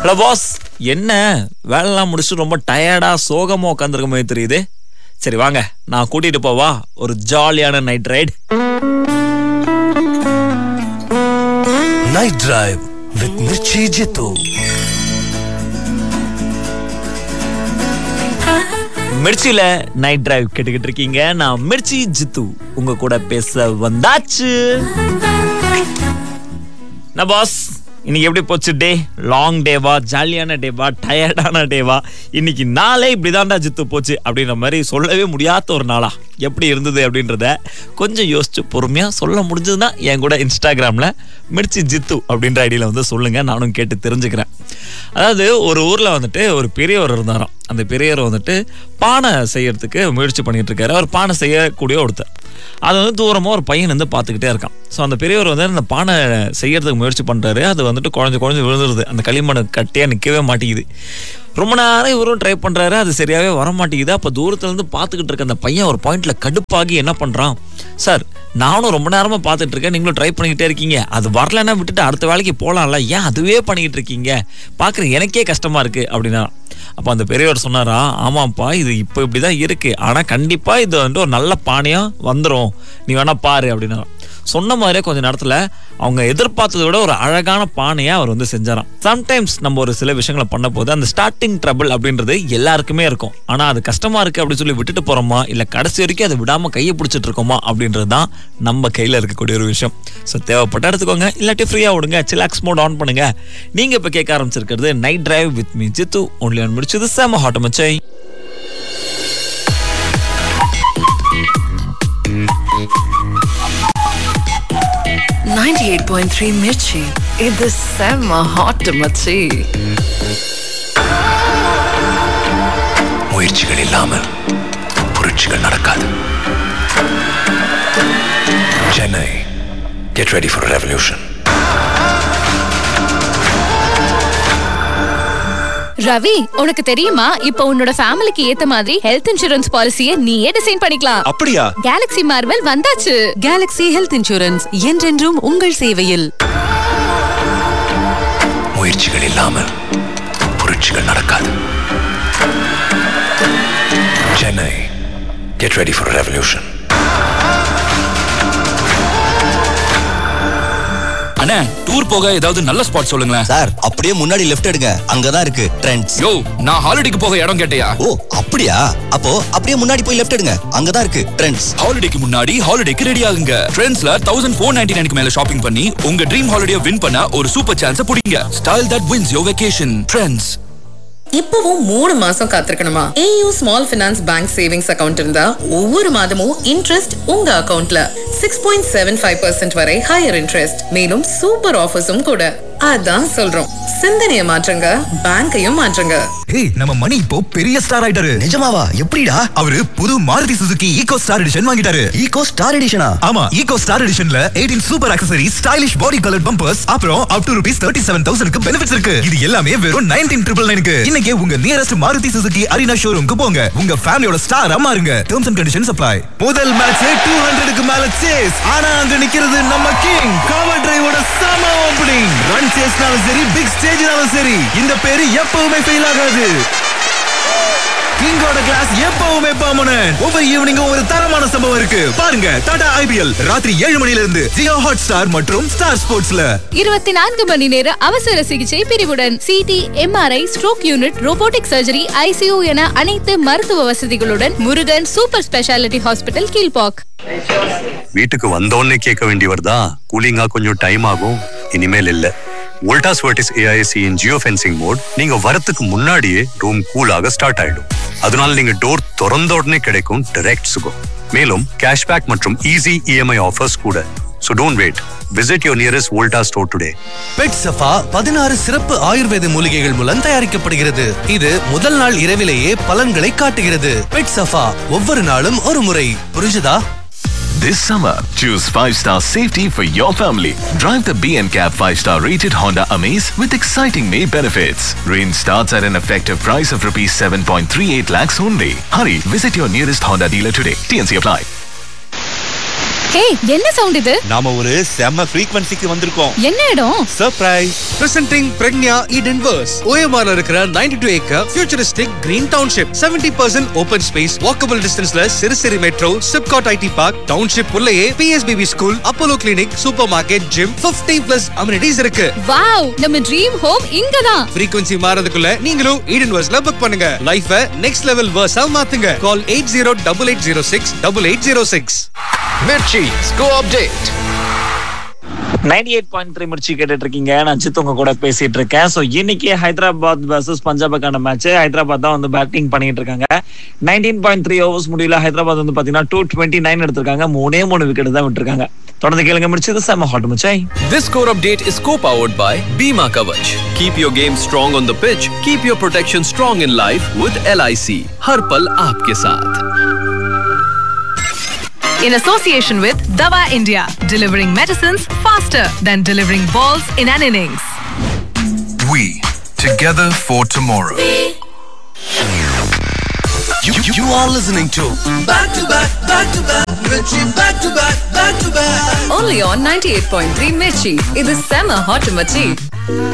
Hello boss என்ன வேலைலாம் முடிச்சுட்டு ரொம்ப டயர்டா சோகமா உட்காந்துருக்க மாதிரி தெரியுது சரி வாங்க நான் கூட்டிட்டு போவா ஒரு ஜாலியான night ride Night Drive with Mirchi Jitu. மிர்ச்சியில நைட் டிரைவ் கேட்டுக்கிட்டு இருக்கீங்க நான் மிர்ச்சி ஜித்து உங்க கூட பேச வந்தாச்சு நான் பாஸ் இன்னைக்கு எப்படி போச்சு டே லாங் டேவா ஜாலியான டேவா டயர்டான டேவா இன்னைக்கு நாளே இப்படிதான்டா ஜித்து போச்சு அப்படின்ற மாதிரி சொல்லவே முடியாத ஒரு நாளா எப்படி இருந்தது அப்படின்றத கொஞ்சம் யோசிச்சு பொறுமையா சொல்ல முடிஞ்சதுன்னா என் கூட இன்ஸ்டாகிராம்ல மிர்ச்சி ஜித்து அப்படின்ற ஐடியில வந்து சொல்லுங்க நானும் கேட்டு தெரிஞ்சுக்கிறேன் அதாவது ஒரு ஊர்ல வந்துட்டு ஒரு பெரியவர் இருந்தாராம் அந்த பெரியவர் வந்துட்டு பானை செய்யறதுக்கு முயற்சி பண்ணிட்டு இருக்காரு அவர் பானை செய்யக்கூடிய ஒருத்தர் அது வந்து தூரமா ஒரு பையன் வந்து பார்த்துக்கிட்டே இருக்கான் ஸோ அந்த பெரியவர் வந்து அந்த பானை செய்யறதுக்கு முயற்சி பண்றாரு அது வந்துட்டு குழஞ்சு குழஞ்சு விழுந்துருது அந்த களிமண் கட்டியா நிற்கவே மாட்டேங்குது ரொம்ப நேரம் இவரும் ட்ரை பண்றாரு அது சரியாவே வர மாட்டேங்குது அப்போ தூரத்துல இருந்து பார்த்துக்கிட்டு இருக்க அந்த பையன் ஒரு பாயிண்ட்ல கடுப்பாகி என்ன பண்றான் சார் நானும் ரொம்ப நேரமா பார்த்துட்டு இருக்கேன் நீங்களும் ட்ரை பண்ணிக்கிட்டே இருக்கீங்க அது வரலன்னா விட்டுட்டு அடுத்த வேலைக்கு போலாம்ல ஏன் அதுவே பண்ணிக்கிட்டு இருக்கீங்க பார்க்குற எனக்கே கஷ்டமா இருக்கு அப்படின்னா அப்போ அந்த பெரியவர் சொன்னாரா ஆமாப்பா இது இப்போ இப்படிதான் இருக்கு ஆனா கண்டிப்பா இது வந்து ஒரு நல்ல பானையா வந்துரும் நீ வேணா பாரு அப்படின்னா சொன்ன மாதிரியே கொஞ்ச நேரத்துல அவங்க எதிர்பார்த்ததை விட ஒரு அழகான பானையை அவர் வந்து செஞ்சாராம் சம்டைம்ஸ் நம்ம ஒரு சில விஷயங்களை பண்ண போது அந்த ஸ்டார்டிங் ட்ரபிள் அப்படின்றது எல்லாருக்குமே இருக்கும் ஆனா அது கஷ்டமா இருக்கு அப்படின்னு சொல்லி விட்டுட்டு போறோமா இல்ல கடைசி வரைக்கும் அதை விடாம கையை பிடிச்சிட்டு இருக்கோமா அப்படின்றது தான் நம்ம கையில இருக்கக்கூடிய ஒரு விஷயம் ஸோ தேவைப்பட்ட எடுத்துக்கோங்க இல்லாட்டி ஃப்ரீயா விடுங்க சிலாக்ஸ் மோட் ஆன் பண்ணுங்க நீங்க இப்ப கேட்க ஆரம்பிச்சிருக்கிறது night drive with me Jitu only on முடிச்சது செம ஹாட் மச்சை ninety-eight point three Mirchi. இது செம்ம ஹாட் மச்சி முயற்சிகள் இல்லாமல் புரட்சிகள் நடக்காது Chennai get ready for revolution Ravi உனக்கு தெரியுமா இப்போ உன்னோட ஃபேமிலிக்கு ஏத்த மாதிரி ஹெல்த் இன்சூரன்ஸ் பாலிசியை நீயே டிசைன் பண்ணிக்கலாம் அப்படியா கேலக்ஸி மார்வெல் வந்தாச்சு கேலக்ஸி ஹெல்த் இன்சூரன்ஸ் என்றென்றும் உங்கள் சேவையில் முயற்சிகள் இல்லாமல் புரட்சிகள் நடக்காது Chennai get ready for revolution அண்ணே டூர் போக ஏதாவது நல்ல ஸ்பாட் சொல்லுங்களேன் சார் அப்படியே முன்னாடி லெஃப்ட் எடுங்க அங்கதான் இருக்கு ட்ரெண்ட்ஸ் யோ நான் ஹாலிடேக்கு போக இடம் கேட்டையா ஓ அப்படியா அப்போ அப்படியே முன்னாடி போய் லெஃப்ட் எடுங்க அங்கதான் இருக்கு ட்ரெண்ட்ஸ் ஹாலிடேக்கு முன்னாடி ஹாலிடேக்கு ரெடி ஆகுங்க ட்ரெண்ட்ஸ்ல தௌசண்ட் ஃபோர் நைன்டி நைனுக்கு மேல ஷாப்பிங் பண்ணி உங்க ட்ரீம் ஹாலிடே வின் பண்ண ஒரு சூப்பர் சான்ஸ் புடிங்க style that wins your vacation trends இப்பவும் மூணு மாசம் காத்திருக்கணுமா AU small finance bank savings account இருந்தா ஒவ்வொரு மாதமும் இன்ட்ரெஸ்ட் உங்க அக்கவுண்ட்ல six point seven five percent higher ஹையர் இன்ட்ரெஸ்ட் மேலும் சூப்பர் ஆஃபர்ஸும் கூட அதான் சொல்றோம் சிந்தனையை மாற்றுங்க பேங்கையும் மாற்றுங்க ஏய் நம்ம மணி இப்போ பெரிய ஸ்டார் ஆயிட்டாரு நிஜமாவா எப்படிடா அவரு புது Maruti Suzuki Eeco star edition வாங்கிட்டாரு ஈகோ ஸ்டார் எடிஷனா ஆமா ஈகோ ஸ்டார் எடிஷன்ல 18 super accessory stylish body colour bumpers அப்புறம் up to rupees thirty seven தௌசண்ட்க்கு பெனிஃபிட்ஸ் இருக்கு இது எல்லாமே வெறும் நைன்டீன் ட்ரிபிள் நைனுக்கு இன்னைக்கு உங்க நியரஸ்ட் மாருதி சுசுகி அரினா ஷோரூம்க்கு போங்க உங்க ஃபேமிலியோட ஸ்டார் மாறுங்க டேர்ம்ஸ் அண்ட் கண்டிஷன்ஸ் அப்ளை முதல் மேட்ச் டூ ஹண்ட்ரடுக்கு மேல சேஸ் ஆனா அங்க நிக்கிறது நம்ம கிங் கவர் டிரைவோட சம ஓப்பனிங் ரன் சேஸ்னாலும் சரி பிக் ஸ்டேஜ்னாலும் சரி இந்த பேரு எப்பவுமே ஃபெயில் ஆகாது கிங்கோட கிளாஸ் எப்பவுமே பர்மனன்ட் ஒவ்வொரு ஈவினிங்கும் ஒரு தரமான சம்பவம் இருக்கு பாருங்க டாடா ஐபிஎல் ராத்திரி ஏழு மணில இருந்து ஜியோ ஹாட் ஸ்டார் மற்றும் ஸ்டார் ஸ்போர்ட்ஸ்ல இருபத்தி நான்கு மணி நேர அவசர சிகிச்சை பிரிவுடன் CT MRI stroke unit robotic surgery ICU என அனைத்து மருத்துவ வசதிகளுடன் Murugan super speciality hospital Kilpauk வீட்டுக்கு வந்தோடனே கேட்க வேண்டியவர் தான் கூலிங்கா கொஞ்சம் டைம் ஆகும் இனிமேல் இல்ல Voltas Vertis AIC in geo fencing mode நீங்க வரத்துக்கு முன்னாடியே ரூம் கூலாக ஸ்டார்ட் ஆயிடும் அதனால நீங்க டோர் திறந்த உடனே கிடைக்கும் டைரக்ட் சுகம் மேலும் கேஷ்பேக் மற்றும் ஈஸி இஎம்ஐ ஆஃபர்ஸ் கூட so don't wait visit your nearest Voltas store today பெட் சஃபா பதினாறு சிறப்பு ஆயுர்வேத மூலிகைகள் மூலம் தயாரிக்கப்படுகிறது இது முதல் நாள் இரவிலேயே பலன்களை காட்டுகிறது பெட் சஃபா ஒவ்வொரு நாளும் ஒரு முறை புரிஞ்சுதா This summer, choose 5-star safety for your family. Drive the B&Cab 5-star rated Honda Amaze with exciting May benefits. Range starts at an effective price of rupees 7.38 lakhs only. Hurry, visit your nearest Honda dealer today. TNC apply. ஹே என்ன sound இது நாம ஒரு செம ஃப்ரீக்வன்சிக்கு வந்திருக்கோம் என்ன இடம் surprise Presenting Pregnia Eden Verse. OMR இருக்கிற 92 acre futuristic green township. 70% open space, walkable distanceல சிறுசிறு metro, SIPCOT IT park, township உள்ளேயே PSBB school, Apollo clinic, super market, gym, 50 plus amenities இருக்கு. வாவ் நம்ம ட்ரீம் ஹோம் இங்கதான் frequency மாறதுக்குள்ள நீங்களும் ஈடன் வர்ஸ்ல புக் பண்ணுங்க லைஃப நெக்ஸ்ட் லெவல் வர்ஸா மாத்துங்க call eight zero double eight zero six double eight zero six Mirchi score update ninety eight point three முடிச்சு கேட்டுட்டு இருக்கீங்க நான் சித்து உங்க கூட பேசிட்டு இருக்கேன் ஸோ இன்னைக்கு ஹைதராபாத் வர்சஸ் பஞ்சாபுக்கான மேட்ச் ஹைதராபாத் தான் வந்து பேட்டிங் பண்ணிட்டு இருக்காங்க நைன்டீன் பாயிண்ட் த்ரீ ஓவர்ஸ் முடியல ஹைதராபாத் வந்து பாத்தீங்கன்னா டூ டுவெண்ட்டி நைன் எடுத்திருக்காங்க மூணே மூணு விக்கெட் தான் விட்டுருக்காங்க தொடர்ந்து கேளுங்க முடிச்சது செம்ம ஹாட் முச்சாய் This score update is co-powered by Bima Kavach. Keep your game strong on the pitch. Keep your protection strong in life with LIC. हर पल आपके साथ. In association with Dava India, delivering medicines faster than delivering balls in an innings. We, together for tomorrow. You, you, you are listening to Back to Back, Back to Back, Richie, Back to Back, Back to Back. Only on 98.3 Mirchi. இது செம hot மச்சி